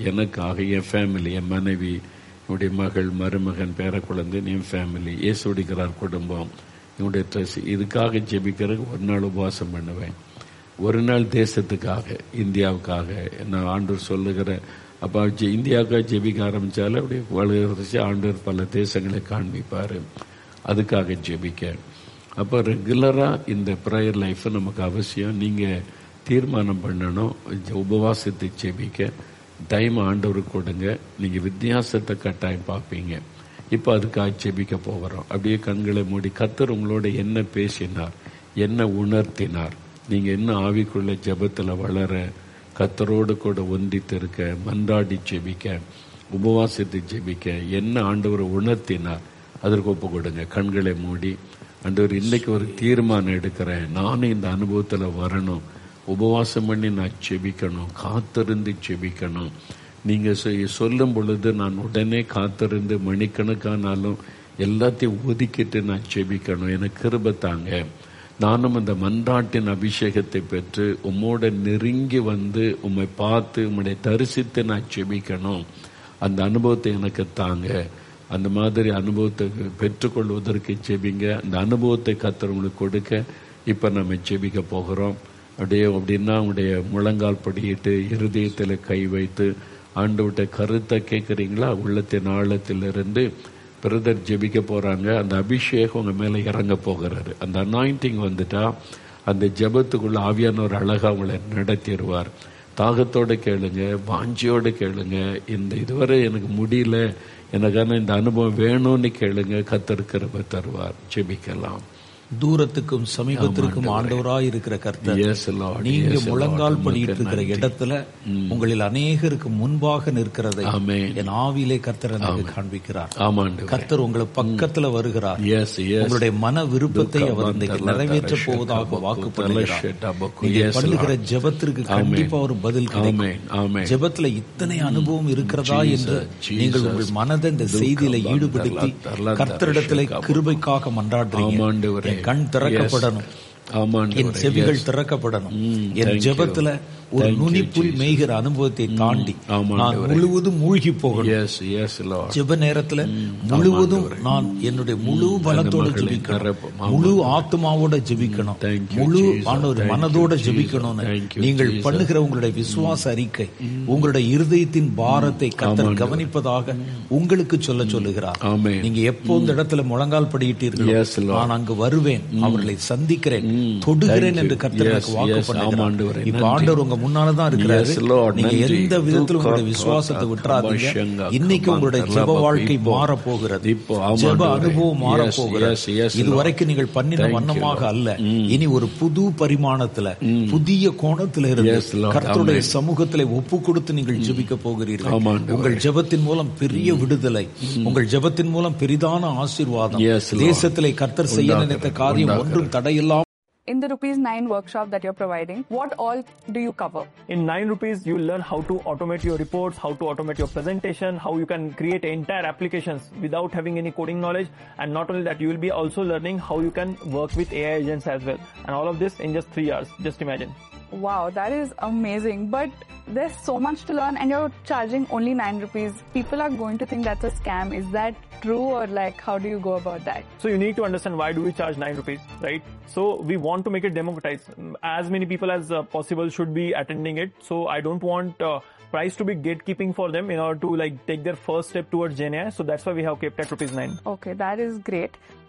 எனக்காக என் ஃபேமிலி என் மனைவி என்னுடைய மகள் மருமகன் பேர குழந்தை என் ஃபேமிலி இயேசுடிக்கிறார் குடும்பம் என்னுடைய ட்ரெஸ் இதுக்காக ஜெபிக்கிறதுக்கு ஒரு நாள் உபவாசம் பண்ணுவேன் ஒரு நாள் தேசத்துக்காக இந்தியாவுக்காக நான் ஆண்டவர் சொல்லுகிற அப்போ ஜெ- இந்தியாவுக்காக ஜெபிக்க ஆரம்பிச்சாலும் அப்படி வளர்ச்சி ஆண்டவர் பல தேசங்களை காண்பிப்பார் அதுக்காக ஜெபிக்க அப்போ ரெகுலராக இந்த ப்ரேயர் லைஃப் நமக்கு அவசியம் நீங்கள் தீர்மானம் பண்ணணும் ஜ- உபவாசத்தை ஜெபிக்க டைம் ஆண்டவருக்கு கொடுங்க நீங்கள் வித்தியாசத்தை கட்டாயம் பார்ப்பீங்க இப்போ அதுக்காக ஜெபிக்க போகிறோம் அப்படியே கண்களை மூடி கத்தர் உங்களோட என்ன பேசினார் என்ன உணர்த்தினார் நீங்கள் என்ன ஆவிக்குள்ள ஜெபத்தில் வளர கத்தரோடு கூட ஒன்றித்து இருக்க மன்றாடி ஜெபிக்க உபவாசத்தை ஜெபிக்க என்ன ஆண்டவரை உணர்த்தினார் அதற்கு ஒப்பு கொடுங்க கண்களை மூடி ஆண்டவர் இன்னைக்கு ஒரு தீர்மானம் எடுக்கிறேன் நானும் இந்த அனுபவத்தில் வரணும் உபவாசம் பண்ணி நான் ஜெபிக்கணும் காத்திருந்து ஜெபிக்கணும் நீங்க சொ- சொல்லும் பொழுது நான் உடனே காத்திருந்து மணிக்கணக்கானாலும் எல்லாத்தையும் ஒதுக்கிட்டு நான் ஜெபிக்கணும் எனக்கு கிருபை தாங்க நானும் அந்த மன்றாட்டின் அபிஷேகத்தை பெற்று உம்மோட நெருங்கி வந்து உம்மை பார்த்து உம்முடைய தரிசித்து நான் ஜெபிக்கணும் அந்த அனுபவத்தை எனக்கு தாங்க அந்த மாதிரி அனுபவத்தை பெற்றுக்கொள்வதற்கு ஜெபிங்க அந்த அனுபவத்தை கத்தர் உங்களுக்கு கொடுக்க இப்ப நம்ம ஜெபிக்க போகிறோம் அப்படியே அப்படின்னா உங்களுடைய முழங்கால் படியிட்டு இருதயத்தில் கை வைத்து ஆண்டவர்கிட்ட கருத்தை கேட்குறீங்களா உள்ளத்தின் ஆழத்திலிருந்து பிரதர் ஜெபிக்க போறாங்க அந்த அபிஷேகம் உங்க மேல இறங்க போகிறாரு அந்த அனாயிண்டிங் வந்துட்டா அந்த ஜெபத்துக்குள்ள ஆவியானவர் அழகா உங்களை நடத்திடுவார் தாகத்தோட கேளுங்க வாஞ்சியோட கேளுங்க இந்த இதுவரை எனக்கு முடியல எனக்கான இந்த அனுபவம் வேணும்னு கேளுங்க கத்தர் தருவார் ஜெபிக்கலாம் தூரத்துக்கும் சமீபத்திற்கும் ஆண்டவராய் இருக்கிற கர்த்தர் Yes, Lord. நீங்க Yes, Lord. முழங்கால் உமக்கு படியிட்டு இருக்கிற நன்றி. இடத்துல உங்களில் அநேகருக்கு முன்பாக நிற்கிறதை Amen. என் ஆவியிலே கர்த்தர் எனக்கு காண்பிக்கிறார் ஆமாண்டு கர்த்தர் உங்களை பக்கத்துல வருகிறார் எஸ் எஸ் உங்களுடைய மன விருப்பத்தை அவர் இன்றைக்கு நிறைவேற்ற போவதாக வாக்கு பண்ணுகிறார் நீங்க பண்ணுகிற ஜெபத்திற்கு கண்டிப்பா ஒரு பதில் கிடைக்கும் ஆமென் ஆமென் ஜெபத்துல இத்தனை அனுபவம் இருக்கிறதா என்று நீங்கள் உங்கள் மனதை இந்த செய்தியில ஈடுபடுத்தி கர்த்தரிடத்துல கிருபைக்காக மன்றாடுறீங்க ஆமாண்டவரே. என் கண் திறக்கப்படணும் ஆமாண்டவரே. என் செவிகள் திறக்கப்படணும் என் thank ஜெபத்துல ஒரு Thank you, நுனிப்புள் மேய்கிற அனுபவத்தை தாண்டி ஆமாண்டவரே. நான் முழுவதும் மூழ்கி போகணும் எஸ் எஸ் லார்ட் ஜெப நேரத்துல முழுவதும் நான் என்னுடைய முழு பலத்தோட மகளை ஜெபிக்கணும் நிரப்பும். ஆமாம். முழு ஆத்மாவோட ஜெபிக்கணும் Thank you, முழு Jesus. ஆண்டவர் Thank மனதோட you, ஜெபிக்கணும்னு Jesus. Thank you, நீங்கள் Jesus. பண்ணுகிற உங்களுடைய விசுவாச அறிக்கை உங்களுடைய இருதயத்தின் பாரத்தை கத்தர் ஆமாண்டவர். கவனிப்பதாக உங்களுக்கு சொல்ல சொல்லுகிறார் ஆமென். நீங்க எப்போ இந்த இடத்துல முழங்கால் படியிட்டீர்கள் Yes, Lord. நான் அங்கு வருவேன் அவர்களை சந்திக்கிறேன் தொடுகிறேன் Thank என்று you. கர்த்தர் எனக்கு Yes, வாக்கு yes. பண்ணுகிறார் ஆமாண்டவரே. இப்ப நன்றி. ஆண்டவர் உங்க முன்னாலதான் இருக்கிறாரு Yes, Lord. நீங்க நன்றி. எந்த விதத்திலும் உங்களுடைய துக்கா, விசுவாசத்தை துக்கா, விட்டுறாதீங்க கபாஷங்கா, இன்னைக்கு உங்களுடைய கபான், ஜெப கலபா, வாழ்க்கை இப்போ, மாற போகிறது இப்போ, ஆமாண்டவரே. ஜெப அனுபவம் மாற Yes, போகிறது yes, yes, Lord. இதுவரைக்கும் நீங்கள் பண்ணின Thank you, வண்ணமாக Lord. அல்ல இனி ஒரு புது பரிமாணத்துல புதிய கோணத்துல இருந்து Yes, Lord. கர்த்தருடைய Amen. சமூகத்திலே ஒப்பு கொடுத்து நீங்கள் ஜெபிக்க போகிறீர்கள் ஆமாண்டவரே. உங்கள் ஜெபத்தின் மூலம் பெரிய விடுதலை உங்கள் ஜெபத்தின் மூலம் பெரிதான ஆசீர்வாதம் Yes, Lord. தேசத்திலே கர்த்தர் செய்ய உண்டாகிறது, நினைத்த காரியம் உண்டாகிறது. ஒன்றும் தடையில்லாம In the rupees 9 workshop that you're providing, what all do you cover? In 9 rupees, you'll learn how to automate your reports, how to automate your presentation, how you can create entire applications without having any coding knowledge. And not only that, you will be also learning how you can work with AI agents as well. And all of this in just 3 hours. Just imagine. Wow, that is amazing. But there's so much to learn and you're charging only 9 rupees. People are going to think that's a scam. Is that true or like how do you go about that? So you need to understand why do we charge 9 rupees, right? So we want to make it democratized. As many people as uh, possible should be attending it. So I don't want uh, price to be gatekeeping for them in order to like take their first step towards GenAI. So that's why we have kept at rupees 9. Okay, that is great.